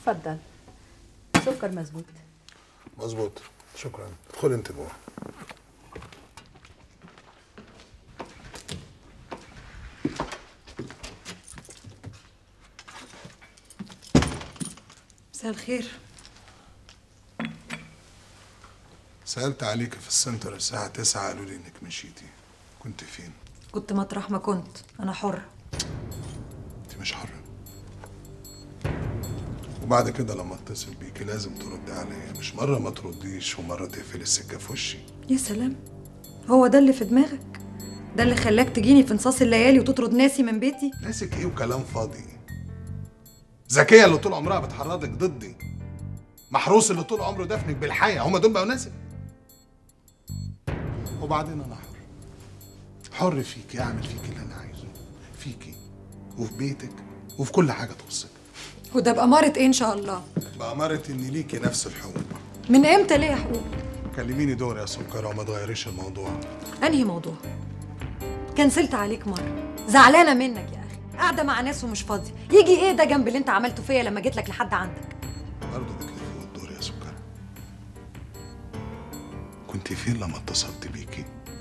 اتفضل سكر مظبوط مظبوط شكرا ادخل انت جوه مساء الخير سألت عليك في السنتر الساعة 9 قالوا لي انك مشيتي كنت فين؟ كنت مطرح ما كنت انا حرة انت مش حرة وبعد كده لما اتصل بيكي لازم تردي عليا مش مرة ما ترديش ومرة تقفل السكة في وشي يا سلام هو ده اللي في دماغك ده اللي خلاك تجيني في نصاص الليالي وتطرد ناسي من بيتي ناسك ايه وكلام فاضي ذكية اللي طول عمرها بتحرضك ضدي محروس اللي طول عمره دفنك بالحياة هما دول بقوا ناسك وبعدين انا حر حر فيكي اعمل فيكي اللي انا عايزه فيكي وفي بيتك وفي كل حاجة تخصك وده بأمارة ايه ان شاء الله بأمارة ان ليكي نفس الحقوق من امتى ليه حقوق كلميني دور يا سكر وما تغيريش الموضوع انهي موضوع كنسلت عليك مرة زعلانة منك يا اخي قاعدة مع ناس ومش فاضية يجي ايه ده جنب اللي انت عملته فيا لما جيت لك لحد عندك برضه بتلفي وتدور يا سكر كنت فين لما اتصلت بيكي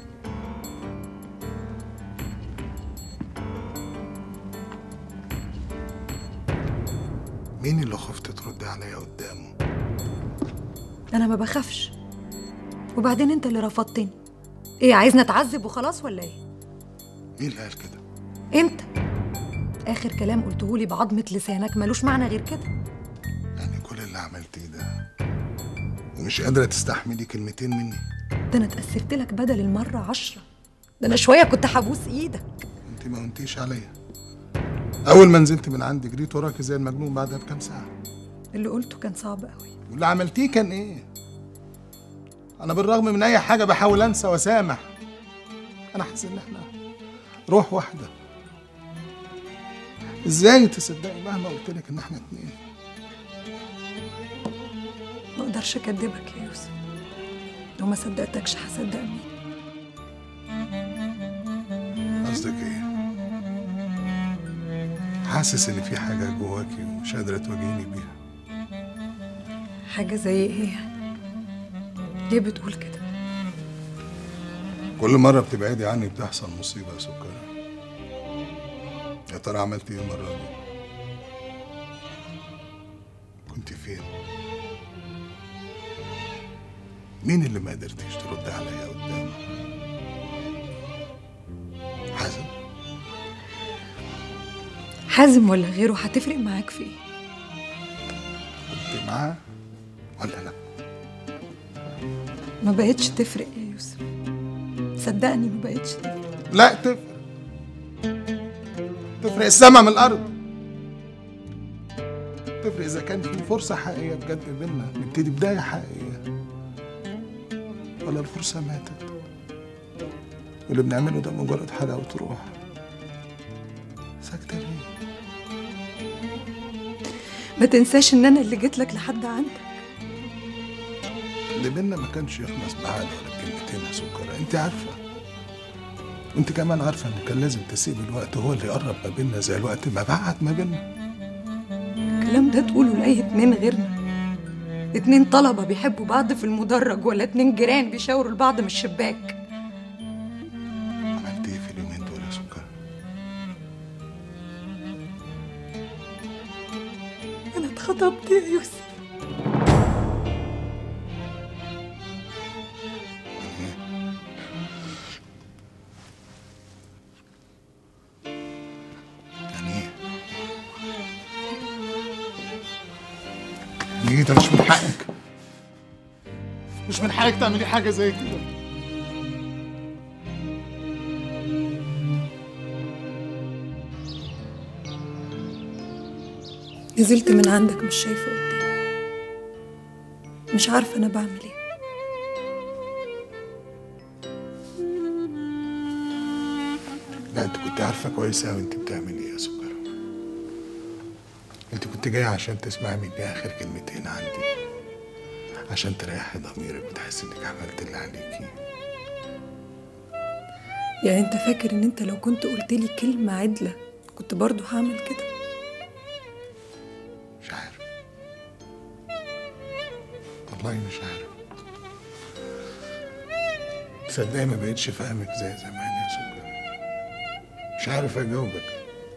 مين اللي خفت تردي عليا قدامه انا ما بخافش وبعدين انت اللي رفضتني ايه عايزنا اتعذب وخلاص ولا ايه مين اللي قال كده انت اخر كلام قلته لي بعضمة لسانك ملوش معنى غير كده يعني كل اللي عملتيه ده ومش قادرة تستحملي كلمتين مني ده انا اتأسفت لك بدل المرة عشرة ده انا شوية كنت هبوس ايدك انت ما قلتيش عليا اول ما نزلت من عندي جريت وراكي زي المجنون بعدها بكام ساعة اللي قلته كان صعب قوي واللي عملتيه كان ايه انا بالرغم من اي حاجه بحاول انسى واسامح انا حاسس ان احنا روح واحده ازاي تصدقي مهما قلت لك ان احنا اتنين ما اقدرش اكدبك يا يوسف لو ما صدقتكش هصدق مين قصدك ايه حاسس ان في حاجه جواكي ومش قادره تواجهيني بيها حاجة زي ايه يعني ليه بتقول كده كل مره بتبعدي عني بتحصل مصيبه يا سكر يا ترى عملتي ايه المره دي كنت فين مين اللي ما قدرتيش ترد عليا قدامه حازم حازم ولا غيره هتفرق معاك في ايه كنت معاه ولا لا ما بقتش تفرق يا يوسف صدقني ما بقتش تفرق لا تفرق تفرق السما من الارض تفرق اذا كان في فرصه حقيقيه بجد بينا نبتدي بدايه حقيقيه ولا الفرصه ماتت واللي بنعمله ده مجرد حلاوه روح ساكته ليه ما تنساش ان انا اللي جيت لك لحد عندك اللي بينا ما كانش يخلص بعد ولا بكلمتين يا سكر انت عارفه وانت كمان عارفه ان كان لازم تسيب الوقت هو اللي يقرب ما بينا زي الوقت ما بعد ما بينا الكلام ده تقوله لأي اتنين غيرنا اتنين طلبة بيحبوا بعض في المدرج ولا اتنين جيران بيشاوروا لبعض من الشباك عملت ايه في اليومين دول يا سكر أنا اتخطبت يا يوسف يعني ايه ليه ده مش من حقك مش من حقك تعملي حاجه زي كده نزلت من عندك مش شايفة قدامي مش عارفة أنا بعمل إيه لا انت كنت عارفه كويس قوي انت بتعملي ايه يا سكر انت كنت جايه عشان تسمعي مني اخر كلمتين عندي عشان تريحي ضميرك وتحسي انك عملت اللي عليكي يعني أنت فاكر إن أنت لو كنت قلت لي كلمة عدلة كنت برضو هعمل كده مش عارف والله مش عارف تصدقني ما بقتش فاهمك زي زمان يا سكر مش عارف اجاوبك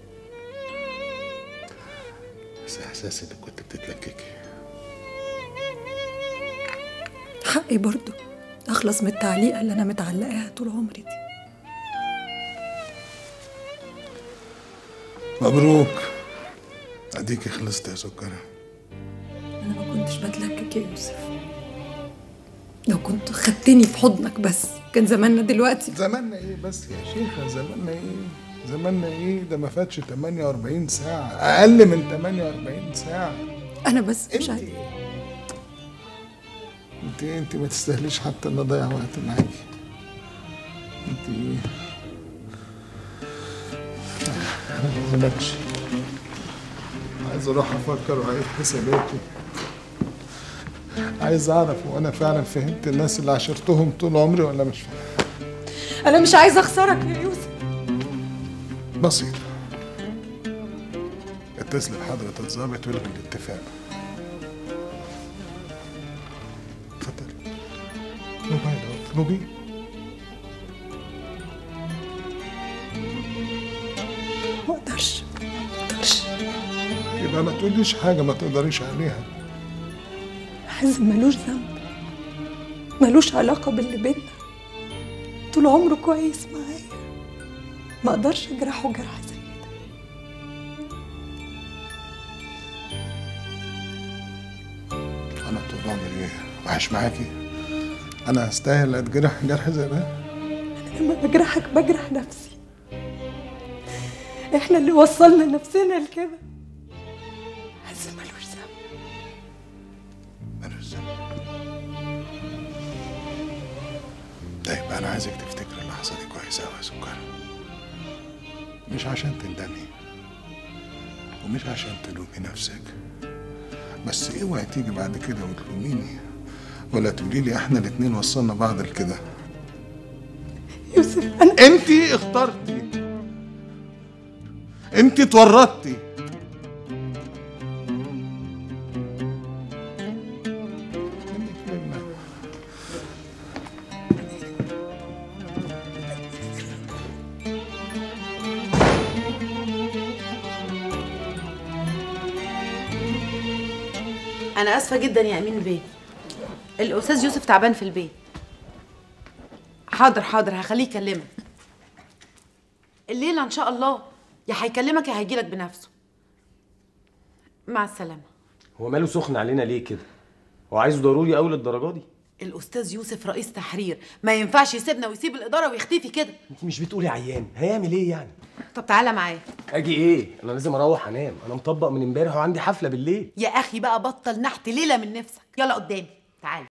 بس احساسي انك كنت بتتلككي حقي برضه اخلص من التعليقه اللي انا متعلقاها طول عمري دي مبروك اديكي خلصت يا سكر انا ما كنتش بتلكك يا يوسف لو كنت خدتني في حضنك بس كان زماننا دلوقتي زماننا ايه بس يا شيخة زماننا ايه زماننا ايه ده ما فاتش 48 ساعة اقل من 48 ساعة انا بس مش انت عايزه انت انت ما تستاهليش حتى ان اضيع وقت معاكي انت ايه انا لازم امشي عايز اروح افكر واعيد حساباتي عايز اعرف وانا فعلا فهمت الناس اللي عاشرتهم طول عمري ولا مش فاهم انا مش عايزه اخسرك يا يوسف بسيط اتصل بحضرة الضابط والغي الاتفاق اتفضلي موبايل اهو اطلبي ما اقدرش ما اقدرش يبقى ما تقوليش حاجة ما تقدريش عليها حازم ملوش ذنب ملوش علاقه باللي بينا طول عمره كويس معايا ما اقدرش اجرحه جرح زي ده انا طول عمري ايه وحش معاكي انا استاهل اتجرح جرح زي ده لما بجرحك بجرح نفسي احنا اللي وصلنا نفسنا لكده حازم ملوش ذنب ملوش ذنب طيب انا عايزك تفتكر اللحظه دي كويس قوي يا سكر مش عشان تندمي ومش عشان تلومي نفسك بس اوعي تيجي بعد كده وتلوميني ولا تقولي لي احنا الاتنين وصلنا بعض لكده يوسف انا انت اخترتي انت اتورطتي منك كلمة. انا اسفه جدا يا امين بيه الاستاذ يوسف تعبان في البيت حاضر حاضر هخليه يكلمك الليله ان شاء الله يا هيكلمك يا هيجيلك بنفسه مع السلامه هو ماله سخن علينا ليه كده؟ هو عايزه ضروري قوي للدرجه دي؟ الاستاذ يوسف رئيس تحرير ما ينفعش يسيبنا ويسيب الاداره ويختفي كده انت مش بتقولي عيان هيعمل ايه يعني؟ طب تعالى معايا اجي ايه؟ انا لازم اروح انام انا مطبق من امبارح وعندي حفله بالليل يا اخي بقى بطل نحت ليله من نفسك يلا قدامي تعالى